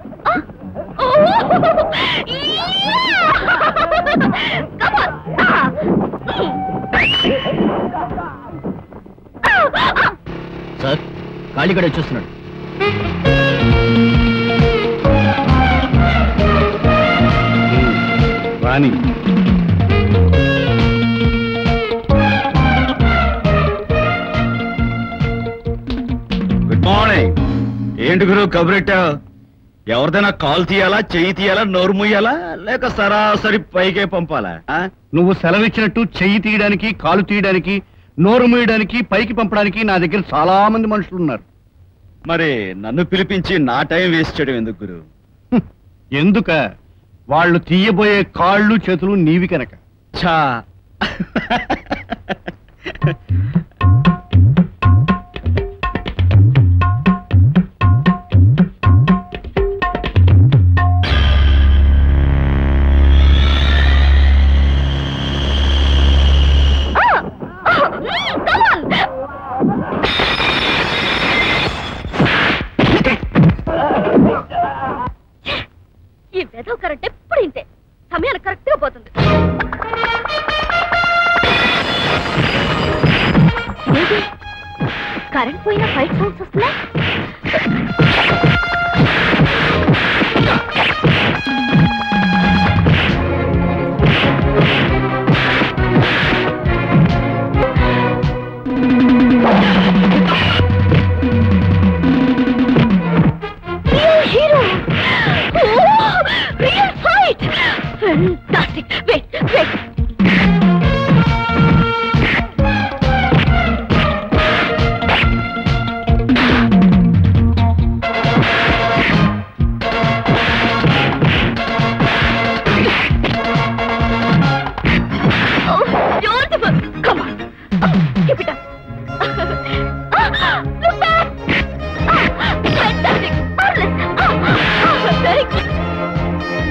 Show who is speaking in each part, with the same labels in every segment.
Speaker 1: Sir కాళీగడ వచ్చేస్తున్నాడు
Speaker 2: రాని good morning ఏంటి గురు కబురెట్టా ఎవరిదైనా కాల్ తీయాలా చెయ్యి తీయాలా నోరు ముయ్యాలా లేక సరాసరి పైకే పంపాలా ఆ?
Speaker 3: నువ్వు సెలవిచ్చినట్టు చెయ్యి తీయడానికి కాలు తీయడానికి నోరు మూయడానికి పైకి పంపడానికి నా దగ్గర చాలా మంది మనుషులు ఉన్నారు
Speaker 2: మరి నన్ను పిలిపించి నా టైం వేస్ట్ చేయడం ఎందుకు గురు
Speaker 3: హ్మ్. ఎందుక వాళ్ళు తీయబోయే కాళ్ళు చేతులు నీవి కనుక
Speaker 2: ఛా
Speaker 4: ఈ వెధవ కరెంట్ ఎప్పుడు ఇంతే సమయానికి కరెక్ట్ గా పోతుంది ఏంటి? కరెంట్ పోయినా ఫైట్ సౌండ్స్ వస్తున్నాయి Real hero! Oh, real fight! Fantastic! Wait, wait! Oh, beautiful! Come on! Oh, keep it up! Ah, look back! Ah, fantastic! Marvelous! Ah, ah, very good!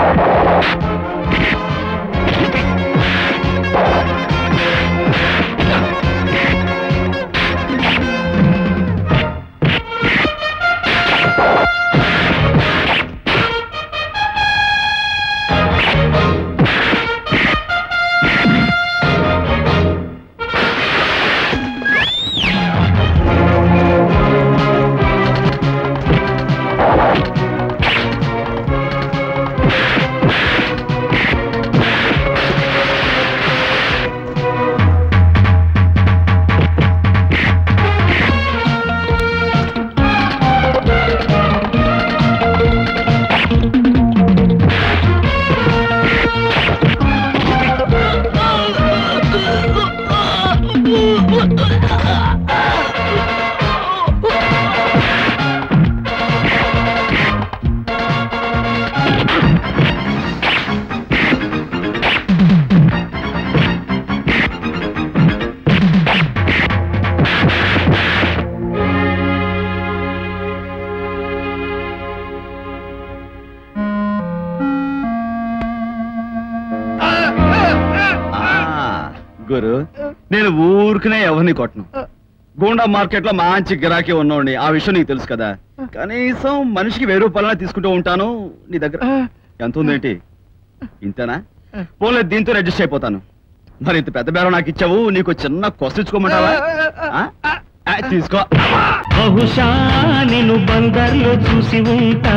Speaker 2: ఆ, గురు నేను ఊరికనే ఎవరిని కొట్టను గూండా మార్కెట్ లో మంచి గిరాకీ ఉన్నోడిని ఆ విషయం నీకు తెలుసు కదా కనీసం మనిషికి వెయ్యి రూపాయలైనా తీసుకుంటూ ఉంటాను నీ దగ్గర ఎంత ఉందేంటి ఇంతేనా పోలే దీంతో అడ్జస్ట్ అయిపోతాను మరి ఇంత పెద్ద బేరం నాకు ఇచ్చావు నీకు చిన్న కొసిచ్చుకోమంటావా ఆ? ఆ, తీసుకో
Speaker 5: బహుశా నేను బందర్లో చూసి ఉంటా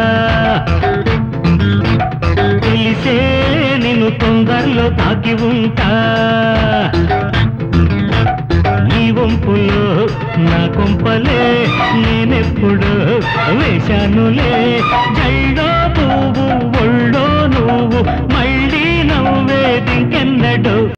Speaker 5: తెలిసే నేను తొందరలో తాకి ఉంటా నీ వంపులో నా కొంపలే నేనెప్పుడు వేశానులే జై